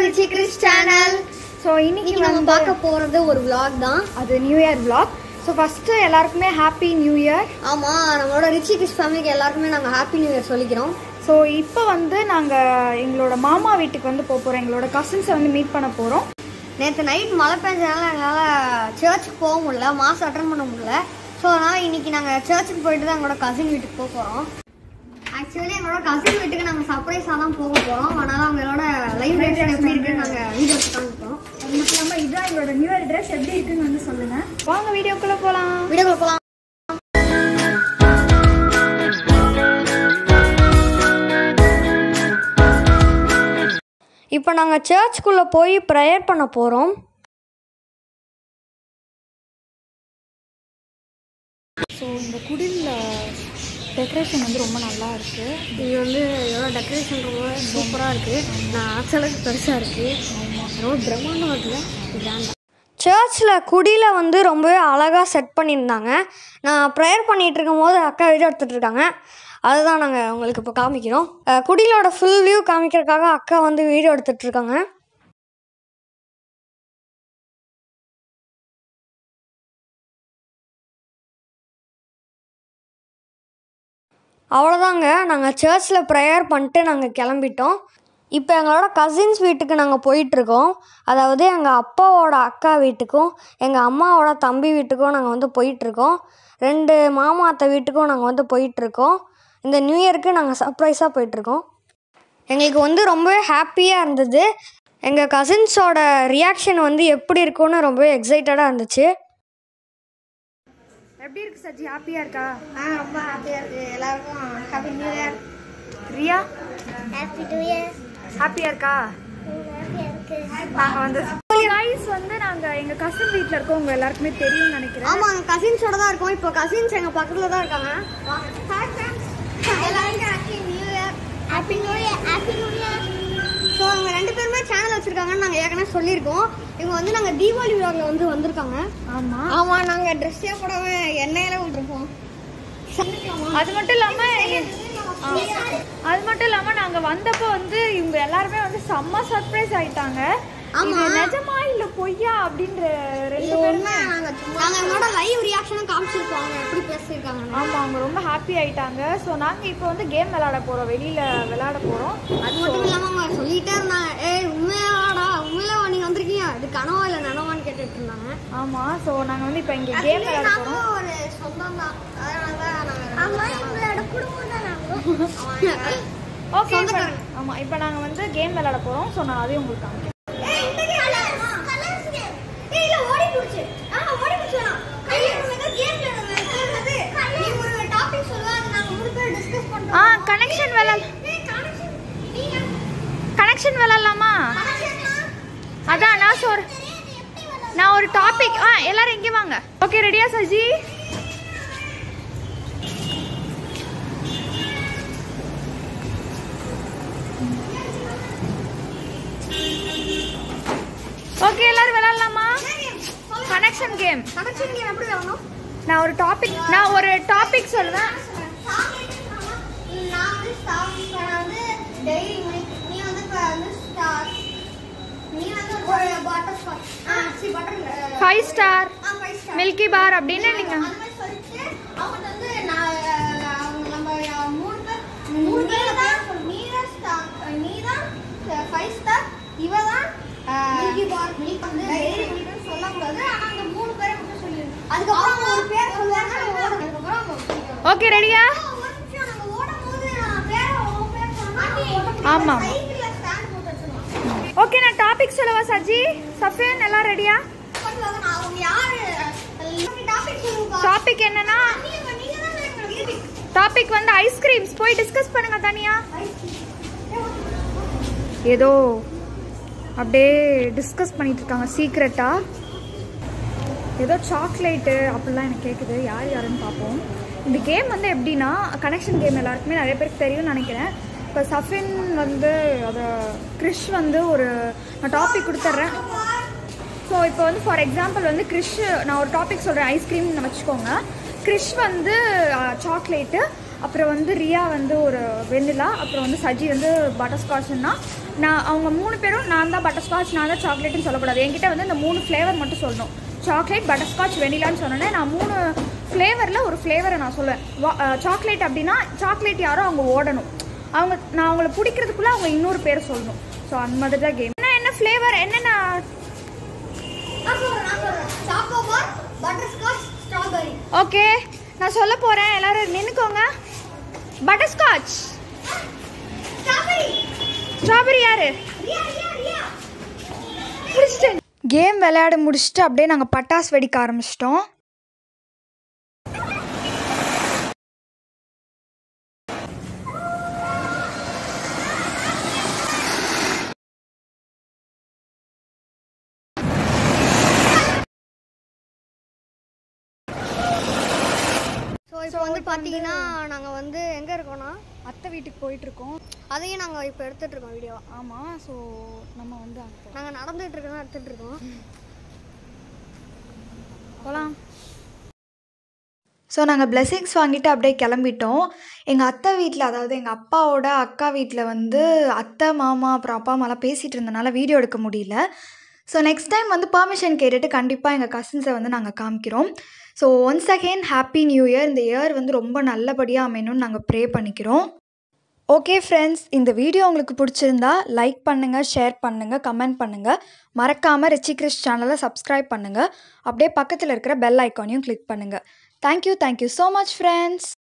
Rich Chris channel so இன்னைக்கு இன்னைக்கு நம்ம வந்து பார்க்க போறது ஒரு vlog தான் அது new year vlog so first எல்லாருக்குமே ஹாப்பி நியூ இயர் ஆமா நம்மளோட ரிச்சி கிறிஸ் ஃபேமிலிக்கு எல்லாருக்குமே நாங்க ஹாப்பி நியூ இயர் சொல்லிக்கிறோம் ஸோ இப்போ வந்து நாங்கள் எங்களோட மாமா வீட்டுக்கு வந்து போக போகிறோம் எங்களோட கசின்ஸை வந்து மீட் பண்ண போகிறோம் நேற்று நைட் மழை பெஞ்சதுனால எங்களால் சர்ச்சுக்கு போக முடியல மாஸ் அட்டன் பண்ண முடியல ஸோ அதனால் இன்னைக்கு நாங்கள் சர்ச்சுக்கு போயிட்டு தான் எங்களோட கசின் வீட்டுக்கு போக போகிறோம் ஆக்சுவலி எங்களோட கசின் வீட்டுக்கு நாங்கள் சர்ப்ரைஸாக தான் போக போகிறோம் அதனால் அவங்களோட லைவ் ரியாக்ஷன் எப்படி இருக்குன்னு நாங்கள் வீடியோ காமிப்போம் அது மட்டும் இல்லாமல் இதுதான் எங்களோட நியூ இயர் ட்ரெஸ் எப்படி இருக்குன்னு வந்து சொல்லுங்கள் வாங்க வீடியோக்குள்ளே போகலாம் வீடியோ போகலாம் இப்போ நாங்கள் சர்ச்சுக்குள்ளே போய் ப்ரேயர் பண்ண போகிறோம் ஸோ இந்த குடில் டெக்கரேஷன் வந்து ரொம்ப நல்லா இருக்குது இது வந்து எவ்வளோ டெக்கரேஷன் ரொம்ப சூப்பராக இருக்குது நான் ஆக்சுவலாக பெருசாக இருக்குது ரொம்ப பிரம்மாண்டமாக இருக்குல்ல கிராண்டாக சர்ச்சில் குடியில் வந்து ரொம்பவே அழகாக செட் பண்ணியிருந்தாங்க நான் ப்ரேயர் பண்ணிகிட்டு இருக்கும்போது அக்கா வீடியோ எடுத்துகிட்டு இருக்காங்க அதுதான் நாங்கள் உங்களுக்கு இப்போ காமிக்கிறோம் அஹ் குடிலோட ஃபுல் வியூ காமிக்கிறதுக்காக அக்கா வந்து வீடியோ எடுத்துகிட்டு இருக்காங்க அவ்வளோதாங்க நாங்கள் சர்ச்சில் ப்ரேயர் பண்ணிட்டு நாங்கள் கிளம்பிட்டோம் இப்போ எங்களோட கசின்ஸ் வீட்டுக்கு நாங்கள் போயிட்டுருக்கோம் அதாவது எங்கள் அப்பாவோட அக்கா வீட்டுக்கும் எங்கள் அம்மாவோட தம்பி வீட்டுக்கும் நாங்கள் வந்து போயிட்டுருக்கோம் ரெண்டு மாமா அத்தை வீட்டுக்கும் நாங்கள் வந்து போயிட்டுருக்கோம் இந்த நியூ இயருக்கு நாங்கள் சர்ப்ரைஸாக போயிட்டுருக்கோம் எங்களுக்கு வந்து ரொம்பவே ஹாப்பியாக இருந்தது எங்கள் கசின்ஸோட ரியாக்ஷன் வந்து எப்படி இருக்கும்னு ரொம்பவே எக்ஸைட்டடாக இருந்துச்சு எப்படி இருக்கு சஜி ஹாப்பியாக இருக்கா ஆ ரொம்ப ஹாப்பியாக இருக்குது எல்லாருக்கும் happy new year Riya happy new year ஹாப்பியாக இருக்கா நாங்கள் வந்து கைஸ் வந்து நாங்கள் எங்கள் கசின் வீட்டில் இருக்கோம் உங்கள் எல்லாருக்குமே தெரியும்னு நினைக்கிறேன் ஆமாங்க கசின்ஸோட தான் இருக்கோம் இப்போ கசின்ஸ் எங்க பக்கத்துல தான் இருக்காங்க எல்லாருக்கும் happy new year happy new year happy new year so அவங்க ரெண்டு பேருமே சேனல் வச்சிருக்காங்கன்னு நாங்கள் ஏற்கனவே சொல்லியிருக்கோம் இவங்க வந்து நாங்கள் தீபாவளி விழாவில் வந்து வந்திருக்காங்க ஆமாம் ஆமாம் நாங்கள் ட்ரெஸ்ஸே போடாம எண்ணெயில விட்டுருப்போம் அது மட்டும் இல்லாமல் அது மட்டும் இல்லாமல் நாங்கள் வந்தப்போ வந்து இவங்க எல்லாருமே வந்து செம்ம சர்ப்ரைஸ் ஆயிட்டாங்க ஆமா. இது நிஜமா இல்லை பொய்யா அப்படின்ற ரெண்டு இது பேருமே உண்மை நாங்கள் நாங்கள் எங்களோட லைவ் ரியாக்ஷனும் காமிச்சிருப்போம் அவங்க எப்படி பேசியிருக்காங்கன்னு ஆமாம் அவங்க ரொம்ப ஹாப்பி ஆயிட்டாங்க ஸோ நாங்கள் இப்போ வந்து கேம் விளையாட போகிறோம் வெளியில் விளையாட போகிறோம் அது மட்டும் இல்லாம அவங்க சொல்லிட்டே இருந்தாங்க ஏய் உண்மையாடா உண்மையில நீங்க வந்திருக்கீங்க இது கனவா இல்ல நனவான்னு கேட்டுட்டு இருந்தாங்க ஆமாம் ஸோ நாங்கள் வந்து இப்போ இங்கே கேம் Actually, விளையாட போகிறோம் நாங்களும் ஒரு சொந்தம் தான் அதனால தான் நாங்க எங்களோட குடும்பம் தான் நாங்களும் ஓகே சொந்தக்காரங்க. ஆமாம் இப்போ நாங்கள் வந்து கேம் விளையாட போகிறோம் ஸோ நான் அதையும் உங்களுக்கு காமிக்கிறேன் ஆ கனெக்ஷன் விளையாட கனெக்ஷன் விளையாடலாமா அதான் நான் சொல் நான் ஒரு டாபிக் ஆ எல்லாரும் இங்கே வாங்க ஓகே ரெடியா சஜி ஓகே எல்லாரும் விளையாடலாமா கனெக்ஷன் கேம் கனெக்ஷன் கேம் எப்படி வரணும் நான் ஒரு டாபிக் நான் ஒரு டாபிக் சொல்லுவேன் நான் வந்து ஸ்டார் வந்து டெய்லி நீ வந்து இப்ப வந்து ஸ்டார் நீ வந்து ஒரு பட்டர் ஸ்காட்ச் ஆ சி பட்டர் ஃபைவ் ஸ்டார் ஆ ஃபைவ் ஸ்டார் மில்கி பார் அப்படின்னு நீங்க அந்த மாதிரி சொல்லிட்டு அவங்க வந்து நான் அஹ், அவங்க நம்ம அஹ், மூணு பேர் மூணு பேர் தான் நீ தான் ஸ்டார் நீ தான் ஃபைவ் ஸ்டார் இவ தான் மில்கி பார் மில்க் வந்து டெய்லி மில்க்னு சொல்லக்கூடாது ஆனா அந்த மூணு பேரை மட்டும் சொல்லி அதுக்கப்புறம் அவங்க ஒரு பேர் சொல்லுவாங்க நம்ம ஓடணும். அதுக்கப்புறம் அவங்க சொல்லிடுவாங்க. ஓகே ரெடியா ஒரு நிமிஷம் நம்ம ஓடும்போது நான் பேரை உன் பேர் சொன்னா ஓட ஆமா. சைக்கிள்ல ஸ்டாண்ட் போட்டு வச்சிருவாங்க ஓகே நான் டாபிக் சொல்லவா சஜி சஃபியன் எல்லாம் ரெடியா பண்ணுவாங்க நான் அவங்க யாரு டாபிக் சொல்லுங்க டாபிக் என்னன்னா நீங்க நீங்க தான் எங்களுக்கு டாபிக் வந்து ஐஸ்கிரீம்ஸ் போய் டிஸ்கஸ் பண்ணுங்க தனியா ஏதோ அப்படியே டிஸ்கஸ் பண்ணிட்டு இருக்காங்க சீக்ரெட்டா ஏதோ சாக்லேட்டு அப்படிலாம் எனக்கு கேட்குது யார் யாருன்னு பார்ப்போம் இந்த கேம் வந்து எப்படின்னா கனெக்ஷன் கேம் எல்லாருக்குமே நிறைய பேருக்கு தெரியும்னு நினைக்கிறேன் இப்போ சஃபின் வந்து அதை கிறிஷ் வந்து ஒரு நான் டாபிக் கொடுத்துட்றேன் ஸோ இப்போ வந்து ஃபார் எக்ஸாம்பிள் வந்து கிறிஷ் நான் ஒரு டாபிக் சொல்கிறேன் ஐஸ்கிரீம்னு வச்சுக்கோங்க கிறிஷ் வந்து சாக்லேட்டு அப்புறம் வந்து ரியா வந்து ஒரு வெண்ணிலா அப்புறம் வந்து சஜி வந்து பட்டர்ஸ்காட்ச்னா நான் அவங்க மூணு பேரும் நான் தான் பட்டர்ஸ்காட்ச் நான் தான் சாக்லேட்னு சொல்லக்கூடாது என்கிட்ட வந்து இந்த மூணு ஃப்ளேவர் மட்டும் சொல்லணும் சாக்லேட் பட்டர்ஸ்காட்ச் வெனிலான்னு சொன்னோன்னே நான் மூணு ஃப்ளேவரில் ஒரு ஃப்ளேவரை நான் சொல்லுவேன் சாக்லேட் அப்படின்னா சாக்லேட் யாரோ அவங்க ஓடணும் அவங்க நான் அவங்கள பிடிக்கிறதுக்குள்ளே அவங்க இன்னொரு பேர் சொல்லணும் ஸோ அந்த மாதிரி தான் கேம் என்ன என்ன ஃப்ளேவர் என்னென்ன நான் சொல்கிறேன் நான் சொல்கிறேன் சாக்கோபார் பட்டர்ஸ்காட்ச் ஸ்ட்ராபெரி ஓகே நான் சொல்ல போகிறேன் எல்லாரும் நின்றுக்கோங்க பட்டர்ஸ்காட்ச் ஸ்ட்ராபெரி ஸ்ட்ராபெரி யாரு ரியா ரியா ரியா முடிச்சிட்டேன் கேம் விளையாட முடிச்சுட்டு அப்படியே நாங்கள் பட்டாசு வெடிக்க ஆரம்பிச்சிட்டோம் ஸோ இப்போ வந்து பார்த்தீங்கன்னா நாங்கள் வந்து எங்கே இருக்கோம்னா அத்தை வீட்டுக்கு போயிட்டு இருக்கோம் அதையும் நாங்கள் இப்போ எடுத்துகிட்டு இருக்கோம் வீடியோ ஆமாம் ஸோ நம்ம வந்து அங்கே நாங்கள் நடந்துட்டு இருக்கோம் எடுத்துகிட்டு இருக்கோம் போகலாம் ஸோ நாங்கள் blessings வாங்கிட்டு அப்படியே கிளம்பிட்டோம் எங்கள் அத்தை வீட்டில் அதாவது எங்கள் அப்பாவோட அக்கா வீட்டில் வந்து அத்தை மாமா அப்புறம் அப்பா அம்மாலாம் பேசிகிட்டு இருந்தனால வீடியோ எடுக்க முடியல ஸோ நெக்ஸ்ட் டைம் வந்து பெர்மிஷன் கேட்டுட்டு கண்டிப்பாக எங்கள் கசின்ஸை வந்து நாங்கள் காமிக்கிறோம் so once again happy new year இந்த இயர் வந்து ரொம்ப நல்லபடியாக அமையணும்னு நாங்கள் ப்ரே பண்ணிக்கிறோம் ஓகே ஃப்ரெண்ட்ஸ் இந்த வீடியோ உங்களுக்கு பிடிச்சிருந்தா லைக் பண்ணுங்கள் ஷேர் பண்ணுங்கள் கமெண்ட் பண்ணுங்கள் மறக்காமல் ரிச்சி கிறிஸ் சேனலை சப்ஸ்கிரைப் பண்ணுங்கள் அப்படியே பக்கத்தில் இருக்கிற பெல் ஐக்கானையும் கிளிக் பண்ணுங்கள் thank you thank you so much friends